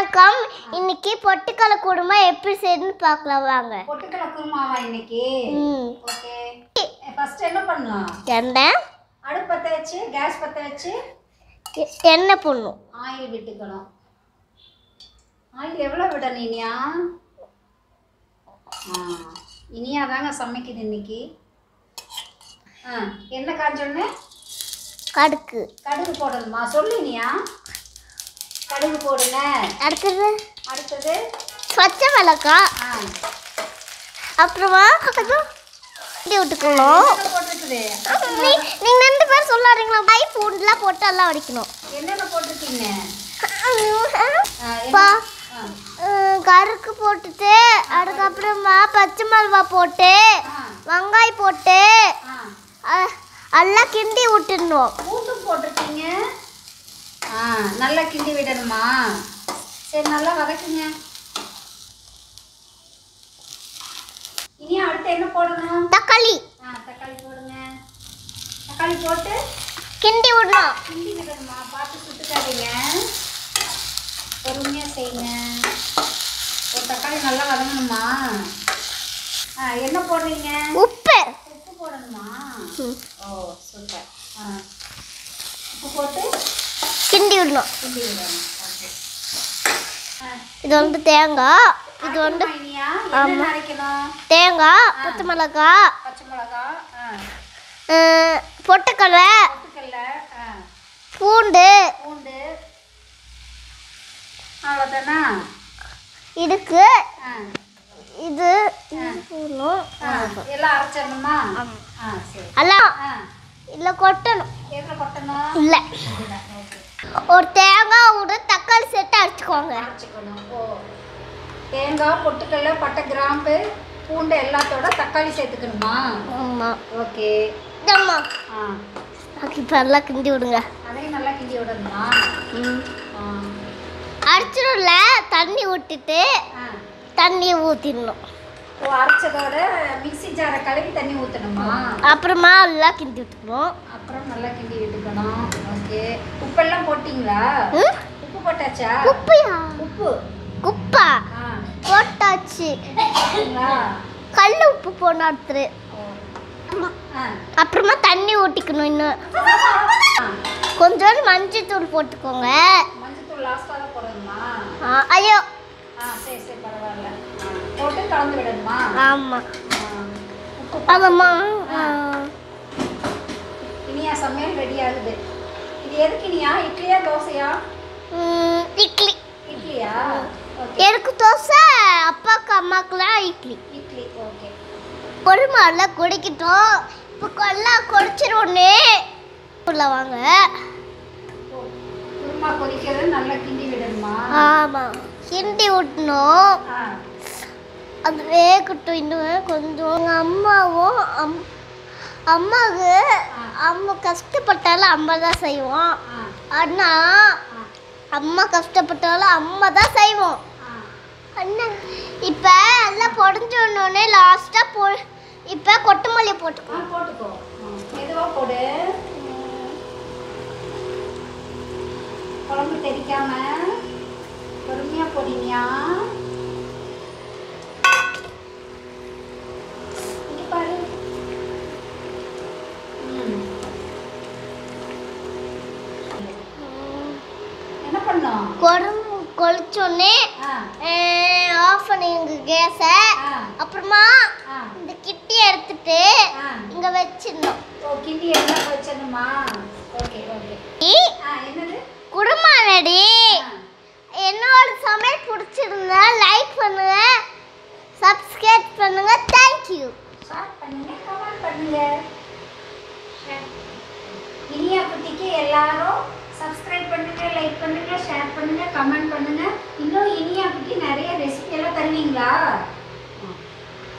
வணக்கம் இன்னைக்கு பொட்டுக்கடலை குருமா எப்படி செய்யணும்னு பார்க்கலாம் வாங்க பொட்டுக்கடலை குருமாவா இன்னைக்கு ம் ஓகே ஃபர்ஸ்ட் என்ன பண்ணலாம் எண்ணெய் அடுப்பு பற்ற வச்சு கேஸ் பற்ற வச்சு எ- எண்ணெய் போடணும் ஆயில் விட்டுக்கணும் ஆயில் எவ்வளோ விடணும் இனியா ஆ இனியா தாங்க சமைக்குது இன்னைக்கு ஆ என்ன காஞ்சோடனே கடுக்கு கடுகு போடணுமா சொல்லு இனியா கடுகு போடுங்க அடுத்தது அடுத்தது பச்சை மிளகாய் ஆ அப்புறமா கொஞ்சம் இப்படி விட்டுக்கணும் என்னென்ன போட்டிருக்குது நீ- நீங்க ரெண்டு பேரும் சொல்லாதீங்களா பை பூண்டுலாம் போட்டு எல்லாம் வடிக்கணும் என்னென்ன போட்டிருக்கீங்க ஆ, என்ன- பா ஆ அஹ் கருக்கு போட்டுட்டு அதுக்கப்புறமா பச்சை மிளகா போட்டு ஆ வெங்காயம் போட்டு ஆ அஹ், எல்லாம் கிண்டி விட்டுடணும் பூண்டும் போட்டிருக்கீங்க ஆ நல்லா கிண்டி விடணுமா சரி நல்லா வதக்குங்க இனி அடுத்து என்ன போடணும் தக்காளி ஆ தக்காளி போடுங்க தக்காளி போட்டு கிண்டி விடணும் கிண்டி விடணுமா பார்த்து சுட்டுக்காதீங்க பொறுமையாக செய்யுங்க ஒரு தக்காளி நல்லா வதங்கணுமா ஆ என்ன போடுறீங்க உப்பு உப்பு போடணுமா ம். ஓ சூப்பர் ஆ உப்பு போட்டு கிண்டி விடணும் கிண்டி விடணும் ஓகே இது வந்து தேங்காய் இது வந்து இனியா என்ன அரைக்கணும் தேங்காய் பச்சை மிளகாய் பச்சை மிளகா ஆ அஹ், பொட்டுக்கடலை பொட்டுக்கல்ல ஆ பூண்டு பூண்டு அவ்வளோதானா இதுக்கு ஆ இது இது போடணும் ஆ எல்லாம் அரைச்சிடணுமா ஆ சரி எல்லாம் ஆ இதில் கொட்டணும் எதில் கொட்டணும் இல்லை இதுல, ஓகே ஒரு தேங்காய் விட தக்காளி சேர்த்து அரைச்சிக்கோங்க அரைச்சிக்கணும் ஓ தேங்காய் பொட்டுக்கல்ல பட்டை கிராம்பு பூண்டு எல்லாத்தோட தக்காளி சேர்த்துக்கணுமா ஆமாம் ஓகே இதம்மா ஆ இப்போ எல்லாம் கிண்டி விடுங்க அதையும் நல்லா கிண்டி விடணுமா ம் ஆ அரைச்சிடும்ல தண்ணி விட்டுட்டு ஆ தண்ணி ஊற்றிடணும் ஓ அரைச்சதோட மிக்ஸி ஜாரை கழுவி தண்ணி ஊற்றணுமா அப்புறமா எல்லாம் கிண்டி விட்டுக்கணும் அப்புறம் நல்லா கிண்டி விட்டுக்கணும் ஓகே உப்பெல்லாம் போட்டிங்களா ம்? உப்பு போட்டாச்சா குப்பையா உப்பு குப்பா ஆ போட்டாச்சு போட்டிங்களா கல் உப்பு போனாத்து ஓ ஆ அப்புறமா தண்ணி ஊற்றிக்கணும் இன்னும் ஆ கொஞ்சோண்டு மஞ்சள் தூள் போட்டுக்கோங்க மஞ்சத்தூள் லாஸ்ட்டாக தான் போடணுமா ஆ, ஐயோ ஆ சரி சரி பரவாயில்ல ஆ, போட்டு கலந்து விடணுமா ஆமாம் ஆ, உப்பு ஆமாம்மா ஆ. இனியா சமையல் ரெடி ஆகுது இது எதுக்கு இனியா இட்லியா தோசையா ம், இட்லி இட்லியா ஓகே எனக்கு தோசை அப்பாவுக்கு அம்மாவுக்குலாம் இட்லி இட்லி ஓகே கொழுமாரில் குடிக்கிட்டோம் இப்போ கொல்லாம் குடிச்சிருவோன்னு உள்ள வாங்க குருமா கொதிக்கிறது நல்லா கிண்டி விடணுமா ஆமாம் கிண்டி விட்டணும் ஆ அது வேகட்டும் இன்னும் கொஞ்சம் எங்கள் அம்மாவும் அம் அம்மாவுக்கு அம்மா கஷ்டப்பட்டாலும் அம்மா தான் செய்வோம் ஆ ஆனால் ஆ அம்மா கஷ்டப்பட்டாலும் அம்மா தான் செய்வோம் ஆ அண்ணா இப்போ எல்லாம் பொடிஞ்சோடனே லாஸ்ட்டாக போ இப்போ கொத்தமல்லி போட்டுக்கோ ஆ போட்டுக்கோ மெதுவாக போடு குழம்பு தெரிக்காம பொறுமையா போடுங்கயா இங்க பாரு ம். என்ன பண்ணோம் குழம்பு கொளிச்சோடனே ஆ ஆஃப் பண்ணிங்க கேஸை ஆ அப்புறமா ஆ இந்த கிட்டி எடுத்துட்டு ஆ இங்கே வச்சிடணும் ஓ கிண்டி எல்லாம் வச்சிடணுமா ஓகே ஓகே ஆ என்னது குடும்பம் ரெடி ஆ என்னோட சமையல் பிடிச்சிருந்தா லைக் பண்ணுங்க சப்ஸ்கிரைப் பண்ணுங்க தேங்க்யூ ஷேர் பண்ணுங்க கமெண்ட் பண்ணுங்க இனியா குட்டிக்கு எல்லாரும் சப்ஸ்கிரைப் பண்ணுங்க லைக் பண்ணுங்க ஷேர் பண்ணுங்க கமெண்ட் பண்ணுங்க இன்னும் இனியா குட்டி நிறைய ரெசிபி எல்லாம் தருவீங்களா